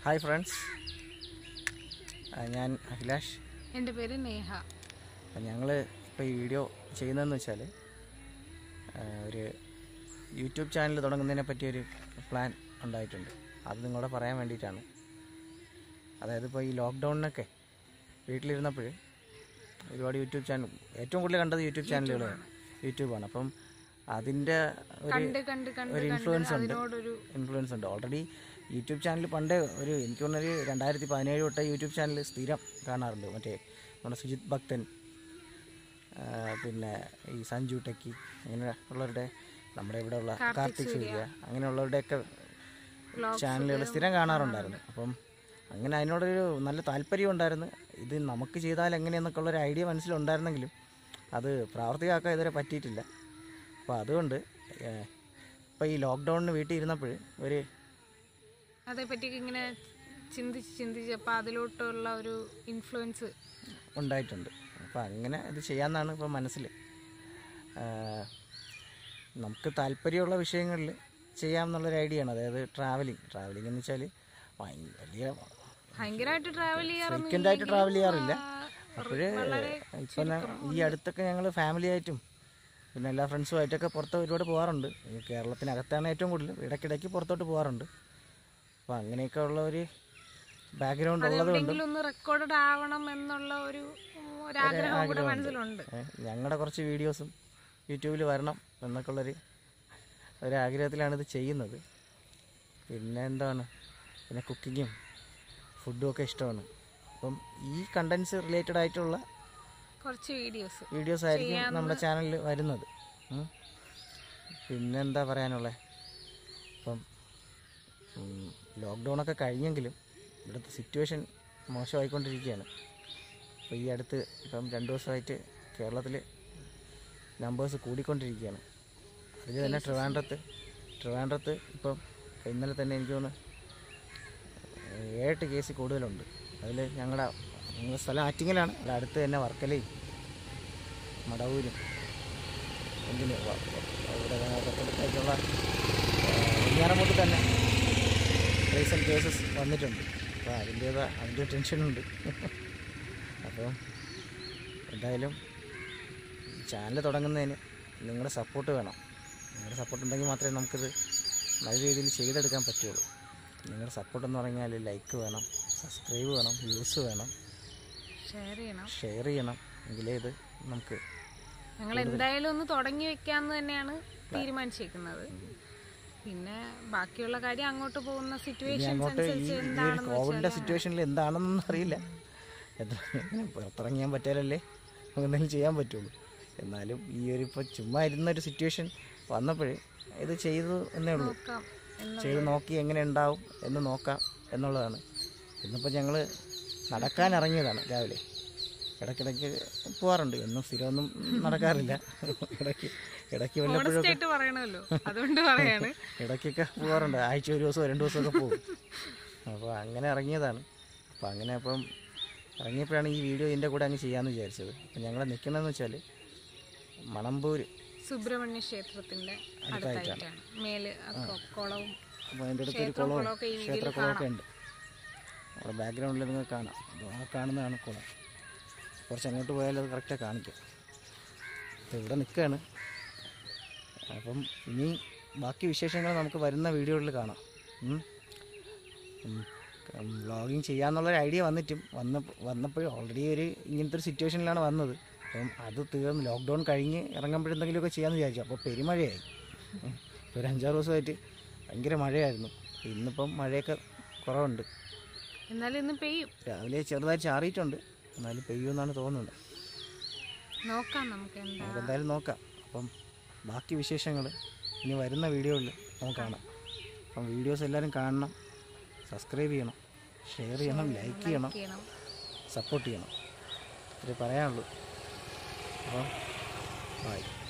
Hi friends ഞാൻ അഖിലാഷ് എൻ്റെ പേര് നേഹ ഞങ്ങൾ ഇപ്പോൾ ഈ വീഡിയോ ചെയ്യുന്നതെന്ന് വെച്ചാൽ ഒരു യൂട്യൂബ് ചാനൽ തുടങ്ങുന്നതിനെ പറ്റി ഒരു പ്ലാൻ ഉണ്ടായിട്ടുണ്ട് അത് നിങ്ങളോട് പറയാൻ വേണ്ടിയിട്ടാണ് അതായത് ഇപ്പോൾ ഈ ലോക്ക്ഡൗണിനൊക്കെ വീട്ടിലിരുന്നപ്പോൾ ഒരുപാട് യൂട്യൂബ് ചാനൽ ഏറ്റവും കൂടുതൽ കണ്ടത് യൂട്യൂബ് ചാനലുകളാണ് യൂട്യൂബാണ് അപ്പം അതിൻ്റെ ഒരു കണ്ട് കണ്ട് കണ്ട് ഒരു ഇൻഫ്ലുവൻസ് ഉണ്ട് അതിനോടൊരു ഇൻഫ്ലുവൻസ് ഉണ്ട് ഓൾറെഡി യൂട്യൂബ് ചാനൽ പണ്ട് ഒരു എനിക്ക് തോന്നുന്നൊരു രണ്ടായിരത്തി പതിനേഴ് തൊട്ട് യൂട്യൂബ് ചാനൽ സ്ഥിരം കാണാറുണ്ട് മറ്റേ നമ്മുടെ സുജിത് ഭക്തൻ ആ, പിന്നെ ഈ സഞ്ജു ടെക്കി അങ്ങനെ ഉള്ളവരുടെ നമ്മുടെ ഇവിടെ ഉള്ള കാർത്തിക് സൂര്യ അങ്ങനെയുള്ളവരുടെയൊക്കെ ചാനലുകൾ സ്ഥിരം കാണാറുണ്ടായിരുന്നു അപ്പം അങ്ങനെ അതിനോടൊരു നല്ല താല്പര്യം ഉണ്ടായിരുന്നു ഇത് നമുക്ക് ചെയ്താൽ എങ്ങനെയെന്നൊക്കെ ഉള്ളൊരു ഐഡിയ മനസ്സിലുണ്ടായിരുന്നെങ്കിലും അത് പ്രാവർത്തികമാക്കാൻ ഇതുവരെ പറ്റിയിട്ടില്ല അപ്പോൾ അതുകൊണ്ട് ഇപ്പോൾ ഈ ലോക്ക്ഡൗണിന് വീട്ടിൽ ഇരുന്നപ്പോൾ ഒരു അതേപ്പറ്റി ഇങ്ങനെ ചിന്തിച്ച് ചിന്തിച്ചപ്പോൾ അതിലോട്ടുള്ള ഒരു ഇൻഫ്ലുവൻസ് ഉണ്ടായിട്ടുണ്ട് അപ്പോൾ അങ്ങനെ ഇത് ചെയ്യാമെന്നാണ് ഇപ്പോൾ മനസ്സിൽ നമുക്ക് താല്പര്യമുള്ള വിഷയങ്ങളിൽ ചെയ്യാമെന്നുള്ളൊരു ഐഡിയ ആണ് അതായത് ട്രാവലിംഗ് ട്രാവലിംഗ് എന്ന് വെച്ചാൽ വലിയ ഭയങ്കരമായിട്ട് ട്രാവൽ ചെയ്യാറൊന്നും ഫ്രീക്വൻ്റ് ആയിട്ട് ട്രാവൽ ചെയ്യാറില്ല അപ്പോഴേ ഇപ്പം ഈ അടുത്തൊക്കെ ഞങ്ങൾ ഫാമിലി ആയിട്ടും പിന്നെ എല്ലാ ഫ്രണ്ട്സുമായിട്ടൊക്കെ പുറത്ത് ഒരുപാട് പോകാറുണ്ട് ഈ കേരളത്തിനകത്താണ് ഏറ്റവും കൂടുതൽ ഇടയ്ക്കിടയ്ക്ക് പുറത്തോട്ട് പോകാറുണ്ട് അപ്പോൾ അങ്ങനെയൊക്കെ ഉള്ള ഒരു ബാക്ക്ഗ്രൗണ്ട് ഉള്ളത് കൊണ്ട് എങ്കിലും ഒന്ന് റെക്കോർഡഡ് ആവണം എന്നുള്ള ഒരു ഒരാഗ്രഹം കൂടെ മനസ്സിലുണ്ട് ഞങ്ങളുടെ കുറച്ച് വീഡിയോസും യൂട്യൂബിൽ വരണം എന്നൊക്കെ ഉള്ളൊരു ഒരാഗ്രഹത്തിലാണ് ഇത് ചെയ്യുന്നത് പിന്നെ എന്താണ് പിന്നെ കുക്കിങ്ങും ഫുഡും ഒക്കെ ഇഷ്ടമാണ് അപ്പം ഈ കണ്ടൻസ് റിലേറ്റഡ് ആയിട്ടുള്ള കുറച്ച് വീഡിയോസ് വീഡിയോസ് ആയിരിക്കും നമ്മുടെ ചാനലിൽ വരുന്നത് ഉം. പിന്നെന്താ പറയാനുള്ളത് ഇപ്പം ലോക്ക്ഡൗണൊക്കെ കഴിഞ്ഞെങ്കിലും ഇവിടുത്തെ സിറ്റുവേഷൻ മോശമായിക്കൊണ്ടിരിക്കുകയാണ് അപ്പോൾ ഈ അടുത്ത് ഇപ്പം രണ്ട് ദിവസമായിട്ട് കേരളത്തിൽ നമ്പേഴ്സ് കൂടിക്കൊണ്ടിരിക്കുകയാണ് അതിൽ തന്നെ ട്രിവാൻഡ്രത്ത് ട്രിവാൻഡ്രത്ത് ഇപ്പം ഇന്നലെ തന്നെ എനിക്ക് തോന്നുന്നു ഏഴെട്ട് കേസ് കൂടുതലുണ്ട് അതിൽ ഞങ്ങളുടെ ഞങ്ങളുടെ സ്ഥലം ആറ്റിങ്ങലാണ് ഇവിടെ അടുത്ത് തന്നെ വർക്കലയും മടവൂരും എന്തിന് വ- വ- ഇവിടെ തൊട്ടടുത്തായിട്ടുള്ള വെഞ്ഞാറമൂട്ട് തന്നെ റീസെൻറ്റ് കേസസ് വന്നിട്ടുണ്ട് അപ്പോൾ അതിൻ്റേതാ അതിൻ്റെ ടെൻഷനുണ്ട് അപ്പോൾ എന്തായാലും ചാനൽ തുടങ്ങുന്നതിന് നിങ്ങളുടെ സപ്പോർട്ട് വേണം നിങ്ങളുടെ സപ്പോർട്ട് ഉണ്ടെങ്കിൽ മാത്രമേ നമുക്കിത് നല്ല രീതിയിൽ ചെയ്തെടുക്കാൻ പറ്റുള്ളൂ നിങ്ങളുടെ സപ്പോർട്ട് എന്ന് പറഞ്ഞാൽ ലൈക്ക് വേണം സബ്സ്ക്രൈബ് വേണം വ്യൂസ് വേണം ഷെയർ ചെയ്യണം ഷെയർ ചെയ്യണം എങ്കിലേ ഇത് നമുക്ക് ഞങ്ങൾ എന്തായാലും ഒന്ന് തുടങ്ങി വെക്കാന്ന് തന്നെയാണ് തീരുമാനിച്ചേക്കുന്നത് പിന്നെ ബാക്കിയുള്ള കാര്യം അങ്ങോട്ട് പോകുന്ന ഇനി സിറ്റുവേഷൻസ് അങ്ങോട്ട് ഈ അനുസരിച്ച് ഈ ഒരു എന്താണെന്ന് കോവിഡിൻ്റെ സിറ്റുവേഷനിൽ എന്താണെന്നൊന്നും അറിയില്ല എത്ര ഇങ്ങനെ പുറത്തിറങ്ങിയാൻ പറ്റാലല്ലേ നമുക്ക് എന്തെങ്കിലും ചെയ്യാൻ പറ്റുള്ളൂ എന്നാലും ഈ ഒരു ഇപ്പോൾ ചുമ്മാ ഇരുന്നൊരു സിറ്റുവേഷൻ വന്നപ്പോൾ ഇത് ചെയ്തു എന്നേ ഉള്ളൂ നോക്കാം എന്ന് ചെയ്ത് നോക്കി എങ്ങനെ ഉണ്ടാവും എന്ന് നോക്കാം എന്നുള്ളതാണ് ഇന്നിപ്പോൾ ഞങ്ങൾ നടക്കാൻ ഇറങ്ങിയതാണ് രാവിലെ ഇടയ്ക്കിടയ്ക്ക് പോകാറുണ്ട് എന്നും സ്ഥിരമൊന്നും നടക്കാറില്ല ഇടയ്ക്ക് ഇടയ്ക്ക് വല്ലപ്പോഴും honest ആയിട്ട് പറയണമല്ലോ അതുകൊണ്ട് പറയാണ് ഇടയ്ക്കൊക്കെ പോകാറുണ്ട് ആഴ്ച ഒരു ദിവസം രണ്ട് ദിവസമൊക്കെ പോകും അപ്പോൾ അങ്ങനെ ഇറങ്ങിയതാണ് അപ്പോൾ അങ്ങനെ അപ്പം ഇറങ്ങിയപ്പോഴാണ് ഈ വീഡിയോ ഇതിൻ്റെ കൂടെ അങ്ങ് ചെയ്യാമെന്ന് വിചാരിച്ചത് അപ്പം ഞങ്ങൾ നിൽക്കുന്നതെന്ന് വെച്ചാൽ മണമ്പൂർ സുബ്രഹ്മണ്യ ക്ഷേത്രത്തിന്റെ അടുത്തായിട്ടാണ് മേല് ആ കൊ- കുളവും അപ്പോൾ അതിൻ്റെ അടുത്ത് ഒരു കുളവും കുളമൊക്കെ ഈ വീഡിയോയിൽ ക്ഷേത്രക്കുളമൊക്കെ ഉണ്ട് അവിടെ ബാക്ക്ഗ്രൗണ്ടിൽ നിങ്ങൾക്ക് കാണാം അപ്പോൾ ആ കാണുന്നതാണ് കുളം കുറച്ച് അങ്ങോട്ട് പോയാൽ അത് കറക്റ്റായി കാണിക്കും അപ്പോൾ ഇവിടെ നിൽക്കുകയാണ് അപ്പം ഇനി ബാക്കി വിശേഷങ്ങൾ നമുക്ക് വരുന്ന വീഡിയോകളിൽ കാണാം വ്ളോഗിങ് ചെയ്യാന്നുള്ളൊരു ഐഡിയ വന്നിട്ടും വന്ന വന്നപ്പോൾ ഓൾറെഡി ഒരു ഇങ്ങനത്തെ ഒരു സിറ്റുവേഷനിലാണ് വന്നത് അപ്പം അത് തീർന്ന് ലോക്ക്ഡൗൺ കഴിഞ്ഞ് ഇറങ്ങുമ്പോഴെന്തെങ്കിലുമൊക്കെ ചെയ്യാമെന്ന് വിചാരിച്ചു അപ്പോൾ പെരുമഴയായി ഉം. ഇപ്പോൾ ഒരു അഞ്ചാറ് ദിവസമായിട്ട് ഭയങ്കര മഴയായിരുന്നു ഇന്നിപ്പം മഴയൊക്കെ കുറവുണ്ട് എന്നാലും ഇന്ന് പെയ്യും രാവിലെ ചെറുതായി ചാറിയിട്ടുണ്ട് എന്നാലും പെയ്യുമെന്നാണ് തോന്നുന്നത് നോക്കാം നമുക്ക് എന്താ നമുക്ക് എന്തായാലും നോക്കാം അപ്പം ബാക്കി വിശേഷങ്ങൾ ഇനി വരുന്ന വീഡിയോയിൽ നമുക്ക് കാണാം അപ്പം വീഡിയോസ് എല്ലാവരും കാണണം സബ്സ്ക്രൈബ് ചെയ്യണം ഷെയർ ചെയ്യണം ലൈക്ക് ചെയ്യണം ചെയ്യണം സപ്പോർട്ട് ചെയ്യണം ഇത് പറയാനുള്ളൂ അപ്പം ബൈ